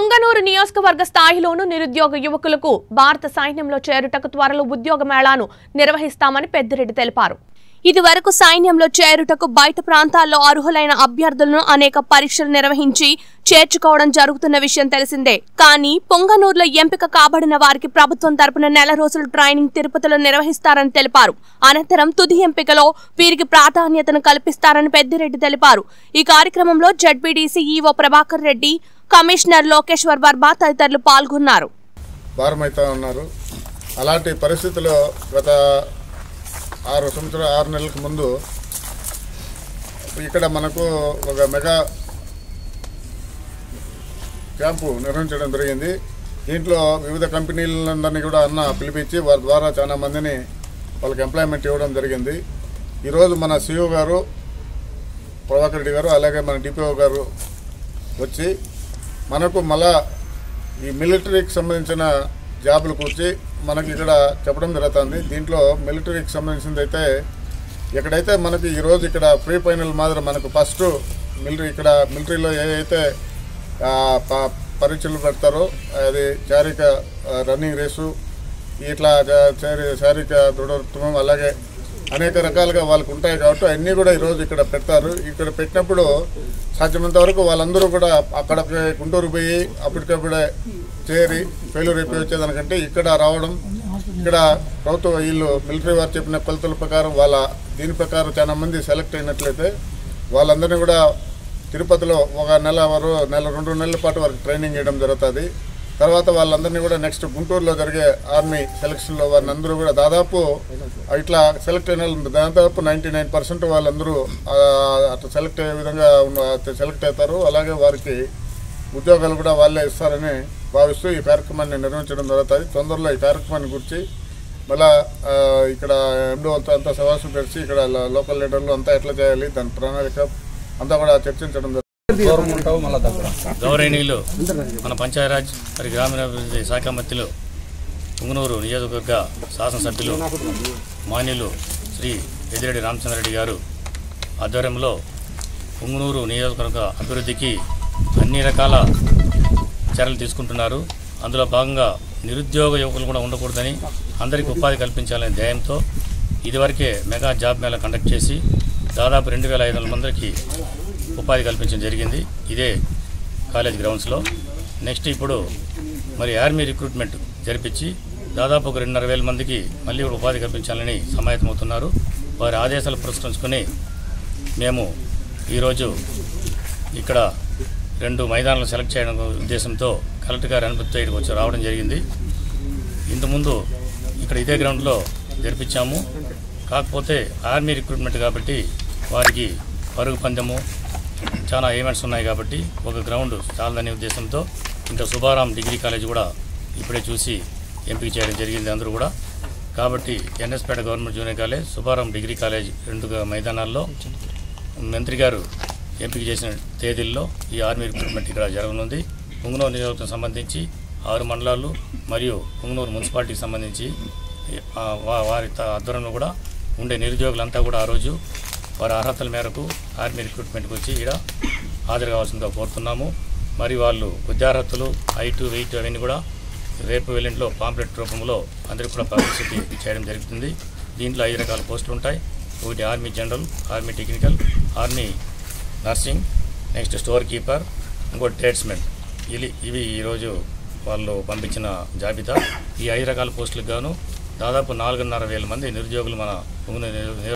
పొంగనూరు నియోజకవర్గ స్థాయిలోనూ నిరుద్యోగ యువకులకు భారత సైన్యంలో చేరుటకు త్వరలో ఉద్యోగ మేళాను నిర్వహిస్తామని పెద్దిరెడ్డి తెలిపారు ఇదివరకు సైన్యంలో చేరుటకు బయట ప్రాంతాల్లో అర్హులైన అభ్యర్థులను అనేక పరీక్షలు నిర్వహించి చేర్చుకోవడం జరుగుతున్న విషయం తెలిసిందే కానీ పొంగనూరులో ఎంపిక కాబడిన వారికి ప్రభుత్వం తరపున నెల రోజులు ట్రైనింగ్ తిరుపతిలో నిర్వహిస్తారని తెలిపారు అనంతరం తుది ఎంపికలో వీరికి ప్రాధాన్యతను కల్పిస్తారని పెద్దిరెడ్డి తెలిపారు ఈ కార్యక్రమంలో ZPTC EO Prabhakar Reddy commissioner Lokeshwar Varma తదితరులు పాల్గొన్నారు భారమవుతా ఉన్నారు అలాంటి పరిస్థితిలో గత ఆరు సంవత్సరాలు ఆరు నెలలకు ముందు ఇక్కడ మనకు ఒక మెగా క్యాంపు నిర్వహించడం జరిగింది దీంట్లో వివిధ కంపెనీలందరినీ కూడా అన్న పిలిపించి వారి ద్వారా చాలా మందిని వాళ్ళకి ఎంప్లాయ్మెంట్ ఇవ్వడం జరిగింది ఈరోజు మన సిఇఓ గారు ప్రభాకర్ రెడ్డి గారు అలాగే మన డిపిఓ గారు వచ్చి మనకు మళ్ళా ఈ మిలిటరీకి సంబంధించిన జాబులు కూర్చి మనకి ఇక్కడ చెప్పడం జరుగుతుంది దీంట్లో మిలిటరీకి సంబంధించింది అయితే ఎక్కడైతే మనకి ఈరోజు ఇక్కడ ప్రీ ఫైనల్ మాదిరి మనకు ఫస్ట్ మిలిటరీ ఇక్కడ మిలిటరీలో ఏదైతే ఆ, ప- పరీక్షలు పెడతారో అది శారీరక ఆ, రన్నింగ్ రేసు ఇట్లా జా- శారీ- శారీరక దృఢత్వం అలాగే అనేక రకాలుగా వాళ్ళకు ఉంటాయి కాబట్టి అన్నీ కూడా ఈరోజు ఇక్కడ పెడతారు ఇక్కడ పెట్టినప్పుడు సాధ్యమైనంత వరకు వాళ్ళందరూ కూడా అక్కడ గుంటూరు పోయి అప్పటికప్పుడే చేరి ఫెయిల్యూర్ అయిపోయి వచ్చేదానికంటే ఇక్కడ రావడం ఇక్కడ ప్రభుత్వ వీళ్ళు మిలిటరీ వారు చెప్పిన కొలతల ప్రకారం వాళ్ళ దీని ప్రకారం చాలా మంది సెలెక్ట్ అయినట్లయితే వాళ్ళందరినీ కూడా తిరుపతిలో ఒక నెల వరకు నెల రెండు నెలల పాటు వారికి ట్రైనింగ్ ఇవ్వడం జరుగుతుంది తర్వాత వాళ్ళందరినీ కూడా నెక్స్ట్ గుంటూరులో జరిగే ఆర్మీ సెలక్షన్లో వారిని అందరూ కూడా దాదాపు ఇట్లా సెలెక్ట్ అయిన వాళ్ళు దాదాపు నైంటీ నైన్ పర్సెంట్ వాళ్ళందరూ ఆ, అట్లా సెలెక్ట్ అయ్యే విధంగా ఉన్న- సెలెక్ట్ అవుతారు అలాగే వారికి ఉద్యోగాలు కూడా వాళ్ళే ఇస్తారని భావిస్తూ ఈ కార్యక్రమాన్ని నిర్వహించడం జరుగుతుంది తొందరలో ఈ కార్యక్రమాన్ని గురించి మళ్ళా ఆ, ఇక్కడ ఎండోలతో అంతా సమావేశం పెరిచి ఇక్కడ లో- లోకల్ లీడర్లు అంతా ఎట్లా చేయాలి దాని ప్రణాళిక అంతా కూడా చర్చించడం జరుగుతుంది గౌరవనీయులు మన పంచాయరాజ్ మరి గ్రామీణాభివృద్ధి శాఖ మంత్రులు పుంగనూరు నియోజకవర్గ శాసనసభ్యులు మాన్యులు శ్రీ ఎదిరెడ్డి రామచంద్రరెడ్డి గారు ఆధ్వర్యంలో పుంగనూరు నియోజకవర్గ అభివృద్ధికి అన్ని రకాల చర్యలు తీసుకుంటున్నారు అందులో భాగంగా నిరుద్యోగ యువకులు కూడా ఉండకూడదని అందరికీ ఉపాధి కల్పించాలనే ధ్యేయంతో ఇదివరకే మెగా జాబ్ మేళా కండక్ట్ చేసి దాదాపు రెండు వేల ఐదు వందల మందికి ఉపాధి కల్పించడం జరిగింది ఇదే కాలేజ్ గ్రౌండ్స్లో నెక్స్ట్ ఇప్పుడు మరి ఆర్మీ రిక్రూట్మెంట్ జరిపించి దాదాపు ఒక రెండున్నర వేల మందికి మళ్ళీ కూడా ఉపాధి కల్పించాలని సమాయత్తమవుతున్నారు వారి ఆదేశాలు పురస్కరించుకొని మేము ఈరోజు ఇక్కడ రెండు మైదానాలు సెలెక్ట్ చేయడం ఉద్దేశంతో కలెక్టర్ గారి అనుమతితో ఇక్కడికి వచ్చి రావడం జరిగింది ఇంతకుముందు ఇక్కడ ఇదే గ్రౌండ్లో జరిపించాము కాకపోతే ఆర్మీ రిక్రూట్మెంట్ కాబట్టి వారికి పరుగు పందెము చాలా ఈవెంట్స్ ఉన్నాయి కాబట్టి ఒక గ్రౌండ్ చాలదనే ఉద్దేశంతో ఇంకా సుబ్బారాం డిగ్రీ కాలేజ్ కూడా ఇప్పుడే చూసి ఎంపిక చేయడం జరిగింది అందరూ కూడా కాబట్టి NS Peta government junior college Subbaram degree college రెండు మైదానాల్లో మంత్రి గారు ఎంపిక చేసిన తేదీల్లో ఈ ఆర్మీ రిక్రూట్మెంట్ ఇక్కడ జరగనుంది పుంగనూరు నియోజకవర్గం సంబంధించి ఆరు మండలాలు మరియు పుంగనూరు మున్సిపాలిటీకి సంబంధించి ఆ, వా- వారి త- ఆధ్వర్యంలో కూడా ఉండే నిరుద్యోగులంతా కూడా ఆ రోజు వారి అర్హతల మేరకు ఆర్మీ రిక్రూట్మెంట్కి వచ్చి ఇక్కడ హాజరు కావాల్సిందిగా కోరుతున్నాము మరి వాళ్ళు విద్యార్హతలు హైట్ వెయిట్ అవన్నీ కూడా రేపు వెల్లుండిలో పాంప్లెట్ రూపంలో అందరికీ కూడా పబ్లిసిటీ చేయడం జరుగుతుంది దీంట్లో ఐదు రకాల పోస్టులు ఉంటాయి ఒకటి army general army technical army nursing next store keeper ఇంకోటి ట్రేడ్స్మెన్ ఇది ఇవి ఈరోజు వాళ్ళు పంపించిన జాబితా ఈ ఐదు రకాల పోస్టులకు గాను దాదాపు నాలుగున్నర వేల మంది నిరుద్యోగులు మన పుంగనూరు నియోజక-